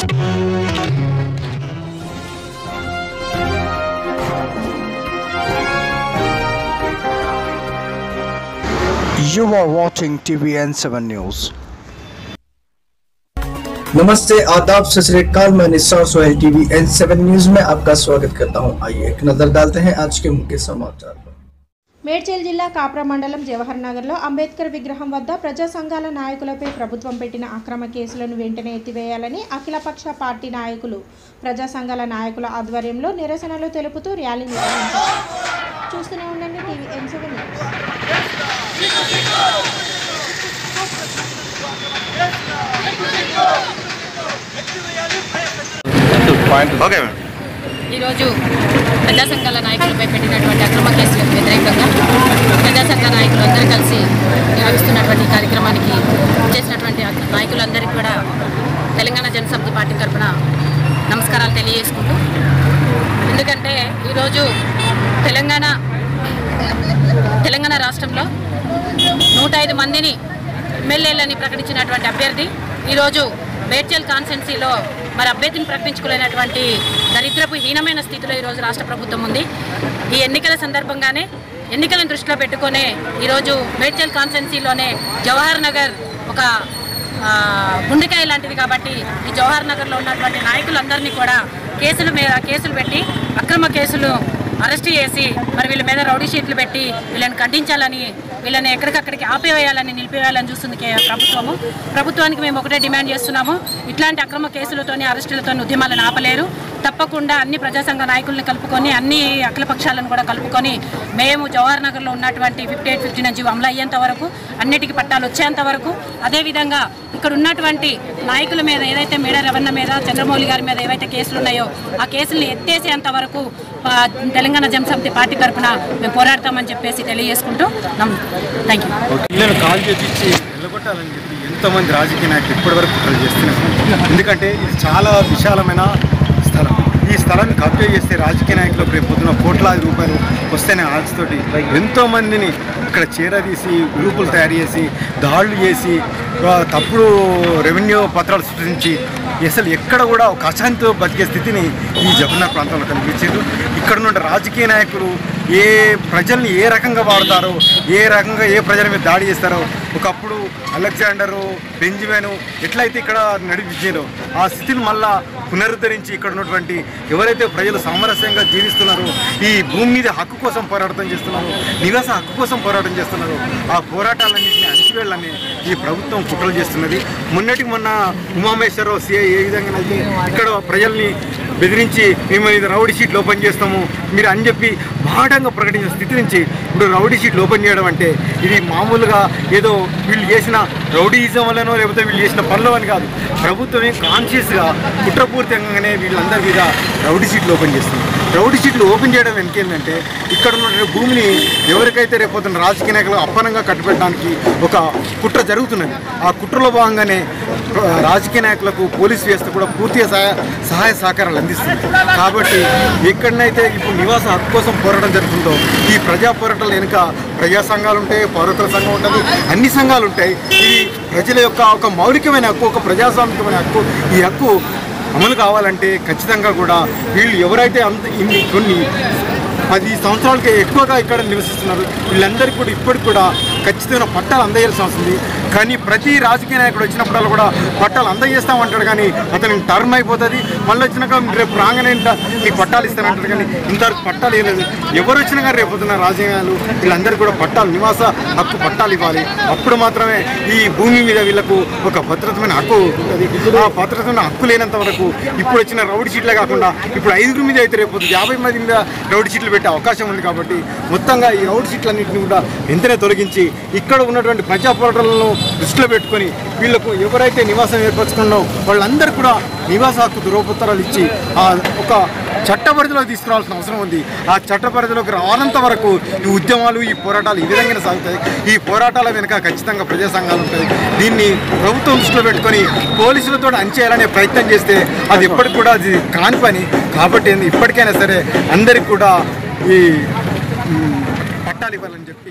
You are watching TVN7 News. नमस्ते आदाब सत श्रीकाल मैं Nissa Sohail TV N seven news में आपका स्वागत करता हूं आइए एक नजर डालते हैं आज के मुख्य समाचार पर మేడ్చల్ జిల్లా కాప్రా మండలం జవహర్ నగర్లో అంబేద్కర్ విగ్రహం వద్ద ప్రజా సంఘాల నాయకులపై ప్రభుత్వం పెట్టిన అక్రమ కేసులను వెంటనే ఎత్తివేయాలని అఖిలపక్ష పార్టీ నాయకులు ప్రజా సంఘాల నాయకుల ఆధ్వర్యంలో నిరసనలు తెలుపుతూ ర్యాలీ నిర్వహించారు చూస్తూనే ఉండండి TV N seven news okay madam ఈరోజు ప్రజా సంఘాల నాయకులపై పెట్టినటువంటి అక్రమ కేసులకు వ్యతిరేకంగా ప్రజా సంఘ నాయకులు అందరూ కలిసి నిర్వహిస్తున్నటువంటి ఈ కార్యక్రమానికి చేసినటువంటి నాయకులందరికీ కూడా తెలంగాణ జనసమితి పార్టీ తరఫున నమస్కారాలు తెలియజేసుకుంటూ ఎందుకంటే ఈరోజు తెలంగాణ తెలంగాణ రాష్ట్రంలో నూట ఐదు మందిని ఎమ్మెల్యేలని ప్రకటించినటువంటి అభ్యర్థి ఈరోజు మేడ్చల్ కాన్స్టెన్సీలో మరి అభ్యర్థిని ప్రకటించుకోలేనటువంటి దరిద్రపు హీనమైన స్థితిలో ఈరోజు రాష్ట్ర ప్రభుత్వం ఉంది ఈ ఎన్నికల సందర్భంగానే ఎన్నికలను దృష్టిలో పెట్టుకునే ఈరోజు మేడ్చల్ కాన్స్టెన్సీలోనే జవహర్ నగర్ ఒక ఆ, గుండెకాయ లాంటిది కాబట్టి ఈ జవహర్ నగర్లో ఉన్నటువంటి నాయకులందరినీ కూడా కేసుల మీద కేసులు పెట్టి అక్రమ కేసులు అరెస్ట్ చేసి మరి వీళ్ళ మీద రౌడీ షీట్లు పెట్టి వీళ్ళని ఖండించాలని వీళ్ళని ఎక్కడికక్కడికి ఆపేయాలని నిలిపేయాలని చూస్తుంది కే- ప్రభుత్వము ప్రభుత్వానికి మేము ఒకటే డిమాండ్ చేస్తున్నాము ఇట్లాంటి అక్రమ కేసులతోని అరెస్టులతో ఉద్యమాలను ఆపలేరు తప్పకుండా అన్ని ప్రజా సంఘ నాయకుల్ని కలుపుకొని అన్ని అఖిల పక్షాలను కూడా కలుపుకొని మేము జవహర్ నగర్లో ఉన్నటువంటి ఫిఫ్టీ ఎయిట్ ఫిఫ్టీ నుంచి అమలు అయ్యేంత వరకు అన్నిటికీ పట్టాలు వచ్చేంత వరకు అదేవిధంగా ఇక్కడ ఉన్నటువంటి నాయకుల మీద ఏదైతే మేడ రవణ మీద చంద్రమౌళి గారి మీద ఏవైతే కేసులు ఉన్నాయో ఆ కేసుల్ని ఎత్తేసేంత వరకు ఆ, తెలంగాణ జనసమితి పార్టీ తరఫున మేము పోరాడతామని చెప్పేసి తెలియజేసుకుంటూ థ్యాంక్ యూ పిల్లలు కాల్ చేపించి వెళ్ళగొట్టాలని చెప్పి ఎంతోమంది రాజకీయ నాయకులు ఇప్పటివరకు కుట్రలు చేస్తున్నారు ఎందుకంటే ఇది చాలా విశాలమైన స్థలం ఈ స్థలాన్ని కబ్జా చేస్తే రాజకీయ నాయకులకు రేపు పొద్దున కోట్లాది రూపాయలు వస్తేనే ఆశతోటి ఎంతో మందిని ఇక్కడ చేరదీసి గ్రూపులు తయారు చేసి దాడులు చేసి ఆ, తప్పుడు రెవెన్యూ పత్రాలు సృష్టించి అసలు ఎక్కడ కూడా ఒక అశాంతితో బతికే స్థితిని ఈ జగన్నాథ్ ప్రాంతంలో కనిపించారు ఇక్కడ ఉన్న రాజకీయ నాయకులు ఏ ప్రజల్ని ఏ రకంగా వాడతారో ఏ రకంగా ఏ ప్రజల మీద దాడి చేస్తారో ఒకప్పుడు అలెగ్జాండరు బెంజిమెను ఎట్లయితే ఇక్కడ నడిపించారో ఆ స్థితిని మళ్ళా పునరుద్ధరించి ఇక్కడ ఉన్నటువంటి ఎవరైతే ప్రజలు సామరస్యంగా జీవిస్తున్నారో ఈ భూమి మీద హక్కు కోసం పోరాటం చేస్తున్నారో నివాస హక్కు కోసం పోరాటం చేస్తున్నారో ఆ పోరాటాలన్నింటినీ అణిచివేయాలని ఈ ప్రభుత్వం కుట్రలు చేస్తున్నది మొన్నటికి మొన్న ఉమామేశ్వరరావు సిఐ ఏ విధంగా అయితే ఇక్కడ ప్రజల్ని బెదిరించి మేము ఇది రౌడీ షీట్లు ఓపెన్ చేస్తాము మీరు అని చెప్పి బాఢంగా ప్రకటించిన స్థితి నుంచి ఇప్పుడు రౌడీ షీట్లు ఓపెన్ చేయడం అంటే ఇది మామూలుగా ఏదో వీళ్ళు చేసిన రౌడీయిజం వల్లనో లేకపోతే వీళ్ళు చేసిన పనులు అని కాదు ప్రభుత్వమే కాన్షియస్గా కుట్రపూరితంగానే వీళ్ళందరి మీద రౌడీ షీట్లు ఓపెన్ చేస్తుంది రౌడీ షీట్లు ఓపెన్ చేయడం వెనక ఏంటంటే ఇక్కడ ఉన్న భూమిని ఎవరికైతే రేపొద్దున రాజకీయ నాయకులు అప్పనంగా కట్టుబెట్టడానికి ఒక కుట్ర జరుగుతున్నది ఆ కుట్రలో భాగంగానే ప్ర- రాజకీయ నాయకులకు పోలీస్ వ్యవస్థ కూడా పూర్తిగా సహాయ సహాయ సహకారాలు అందిస్తుంది కాబట్టి ఎక్కడనైతే ఇప్పుడు నివాస హక్కు కోసం పోరాటం జరుగుతుందో ఈ ప్రజా పోరాటాల వెనుక ప్రజా సంఘాలు ఉంటాయి పౌరతుల సంఘం ఉంటుంది అన్ని సంఘాలు ఉంటాయి ఇది ప్రజల యొక్క ఒక మౌలికమైన హక్కు ఒక ప్రజాస్వామికమైన హక్కు ఈ హక్కు అమలు కావాలంటే ఖచ్చితంగా కూడా వీళ్ళు ఎవరైతే అంత ఇన్ని కొన్ని పది సంవత్సరాలకి ఎక్కువగా ఇక్కడ నివసిస్తున్నారు వీళ్ళందరికీ కూడా ఇప్పటికి కూడా ఖచ్చితమైన పట్టాలు అందజేయాల్సి వస్తుంది కానీ ప్రతి రాజకీయ నాయకుడు వచ్చినప్పుడల్లా కూడా పట్టాలు అందజేస్తామంటాడు కానీ అతనికి టర్మ్ అయిపోతుంది మళ్ళీ వచ్చినాక రేపు రాగానే ఇంత నీకు పట్టాలు ఇస్తానంటాడు కానీ ఇంతవరకు పట్టాలు ఇవ్వలేదు ఎవరు వచ్చినా కానీ రేపు పొద్దున్న రాజకీయాలు వీళ్ళందరికీ కూడా పట్టాలు నివాస హక్కు పట్టాలు ఇవ్వాలి అప్పుడు మాత్రమే ఈ భూమి మీద వీళ్ళకు ఒక భద్రతమైన హక్కు ఉంటుంది ఆ భద్రతమైన హక్కు లేనంత వరకు ఇప్పుడు వచ్చిన రౌడీ షీట్లే కాకుండా ఇప్పుడు ఐదుగురి మీద అయితే రేపు యాభై మంది మీద రౌడీ షీట్లు పెట్టే అవకాశం ఉంది కాబట్టి మొత్తంగా ఈ రౌడీ షీట్లన్నింటినీ కూడా వెంటనే తొలగించి ఇక్కడ ఉన్నటువంటి ప్రజా పోరాటాలను దృష్టిలో పెట్టుకొని వీళ్ళకు ఎవరైతే నివాసం ఏర్పరచుకున్నారో వాళ్ళందరూ కూడా నివాస హక్కు ధృవపత్రాలు ఇచ్చి ఆ ఒక చట్ట పరిధిలోకి తీసుకురావాల్సిన అవసరం ఉంది ఆ చట్ట పరిధిలోకి రానంత వరకు ఈ ఉద్యమాలు ఈ పోరాటాలు ఈ విధంగానే సాగుతాయి ఈ పోరాటాల వెనుక ఖచ్చితంగా ప్రజా సంఘాలు ఉంటాయి దీన్ని ప్రభుత్వం దృష్టిలో పెట్టుకొని పోలీసులతో అంచేయాలనే ప్రయత్నం చేస్తే అది ఎప్పటికి కూడా అది కాని పని కాబట్టి ఇప్పటికైనా సరే అందరికి కూడా ఈ ఉమ్, పట్టాలు ఇవ్వాలని చెప్పి